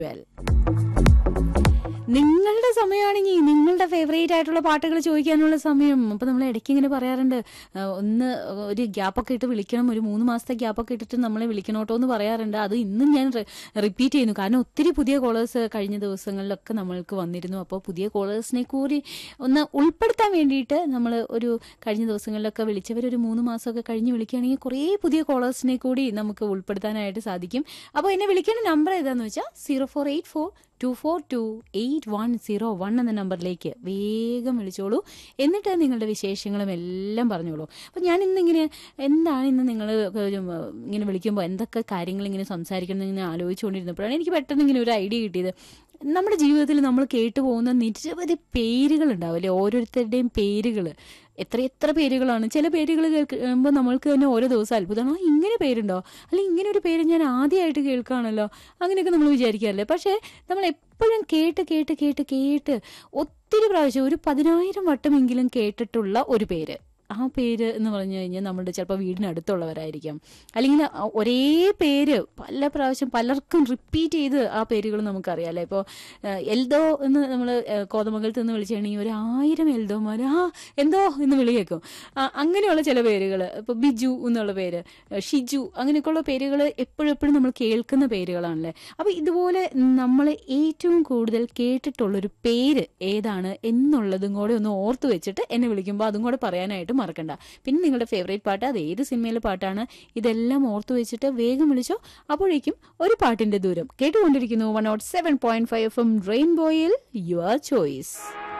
well നിങ്ങളുടെ സമയമാണെങ്കിൽ നിങ്ങളുടെ favourite ആയിട്ടുള്ള പാട്ടുകൾ ചോദിക്കാനുള്ള സമയം അപ്പൊ നമ്മൾ ഇടയ്ക്ക് ഇങ്ങനെ പറയാറുണ്ട് ആ, ഒന്ന് ഒരു ഗ്യാപ്പൊക്കെ ഇട്ട് വിളിക്കണം ഒരു മൂന്ന് മാസത്തെ ഗ്യാപ്പൊക്കെ ഇട്ടിട്ട് നമ്മളെ വിളിക്കണോട്ടോ എന്ന് പറയാറുണ്ട് അത് ഇന്നും ഞാൻ റിപ്പീറ്റ് ചെയ്യുന്നു കാരണം ഒത്തിരി പുതിയ കോളേഴ്സ് കഴിഞ്ഞ ദിവസങ്ങളിലൊക്കെ നമ്മൾക്ക് വന്നിരുന്നു അപ്പോൾ പുതിയ കോളേഴ്സിനെ കൂടി ഒന്ന് ഉൾപ്പെടുത്താൻ വേണ്ടിയിട്ട് നമ്മൾ ഒരു കഴിഞ്ഞ ദിവസങ്ങളിലൊക്കെ വിളിച്ചവർ ഒരു മൂന്ന് മാസമൊക്കെ കഴിഞ്ഞ് വിളിക്കുകയാണെങ്കിൽ കുറേ പുതിയ കോളേഴ്സിനെ കൂടി നമുക്ക് ഉൾപ്പെടുത്താനായിട്ട് സാധിക്കും അപ്പോൾ എന്നെ വിളിക്കേണ്ട നമ്പർ ഏതാന്ന് വെച്ചാൽ zero four eight four two four two eight one zero one എന്ന നമ്പറിലേക്ക് വേഗം വിളിച്ചോളൂ എന്നിട്ട് നിങ്ങളുടെ വിശേഷങ്ങളും എല്ലാം പറഞ്ഞോളൂ അപ്പം ഞാൻ ഇന്നിങ്ങനെ എന്താണ് ഇന്ന് നിങ്ങൾ ഇങ്ങനെ വിളിക്കുമ്പോൾ എന്തൊക്കെ കാര്യങ്ങൾ ഇങ്ങനെ സംസാരിക്കണം എന്ന് ഇങ്ങനെ ആലോചിച്ചുകൊണ്ടിരുന്നപ്പോഴാണ് എനിക്ക് പെട്ടെന്ന് ഇങ്ങനെ ഒരു ഐഡിയ കിട്ടിയത് നമ്മുടെ ജീവിതത്തിൽ നമ്മൾ കേട്ടു പോകുന്ന നിരവധി പേരുകൾ ഉണ്ടാവില്ലേ ഓരോരുത്തരുടെയും പേരുകൾ എത്ര എത്ര പേരുകളാണ് ചില പേരുകൾ കേൾക്കുമ്പോൾ നമ്മൾക്ക് തന്നെ ഓരോ ദിവസം അത്ഭുതമാണ് ആ ഇങ്ങനെ പേരുണ്ടോ അല്ലെങ്കിൽ ഇങ്ങനെ ഒരു പേര് ഞാൻ ആദ്യമായിട്ട് കേൾക്കുകയാണല്ലോ അങ്ങനെയൊക്കെ നമ്മൾ വിചാരിക്കാറില്ലേ പക്ഷേ നമ്മൾ എപ്പോഴും കേട്ട് കേട്ട് കേട്ട് കേട്ട് ഒത്തിരി പ്രാവശ്യം ഒരു പതിനായിരം വട്ടമെങ്കിലും കേട്ടിട്ടുള്ള ഒരു പേര് ആ പേര് എന്ന് പറഞ്ഞു കഴിഞ്ഞാൽ നമ്മുടെ ചിലപ്പോൾ വീടിനടുത്തുള്ളവരായിരിക്കാം അല്ലെങ്കിൽ ആ ഒരേ പേര് പല പ്രാവശ്യം പലർക്കും റിപ്പീറ്റ് ചെയ്ത് ആ പേരുകൾ നമുക്കറിയാം അല്ലേ ഇപ്പോൾ എൽദോ എന്ന് നമ്മൾ കോതമംഗലത്ത് നിന്ന് വിളിച്ചാണെങ്കിൽ ഒരു ആയിരം എൽദോമാർ ആ എന്തോ എന്ന് വിളി കേൾക്കും ആ, അങ്ങനെയുള്ള ചില പേരുകൾ ഇപ്പോൾ ബിജു എന്നുള്ള പേര് ഷിജു അങ്ങനെയൊക്കെയുള്ള പേരുകൾ എപ്പോഴും എപ്പോഴും നമ്മൾ കേൾക്കുന്ന പേരുകളാണല്ലേ അപ്പോൾ ഇതുപോലെ നമ്മൾ ഏറ്റവും കൂടുതൽ കേട്ടിട്ടുള്ളൊരു പേര് ഏതാണ് എന്നുള്ളതും കൂടെ ഒന്ന് ഓർത്ത് വെച്ചിട്ട് എന്നെ വിളിക്കുമ്പോൾ അതും കൂടെ പറയാനായിട്ട് മറക്കണ്ട പിന്നെ നിങ്ങളുടെ ഫേവറേറ്റ് പാട്ട് അത് ഏത് സിനിമയിലെ പാട്ടാണ് ഇതെല്ലാം ഓർത്ത് വെച്ചിട്ട് വേഗം വിളിച്ചോ അപ്പോഴേക്കും ഒരു പാട്ടിന്റെ ദൂരം കേട്ടുകൊണ്ടിരിക്കുന്നു one nought seven point five F M റെയിൻബോയിൽ യുവർ ചോയ്സ്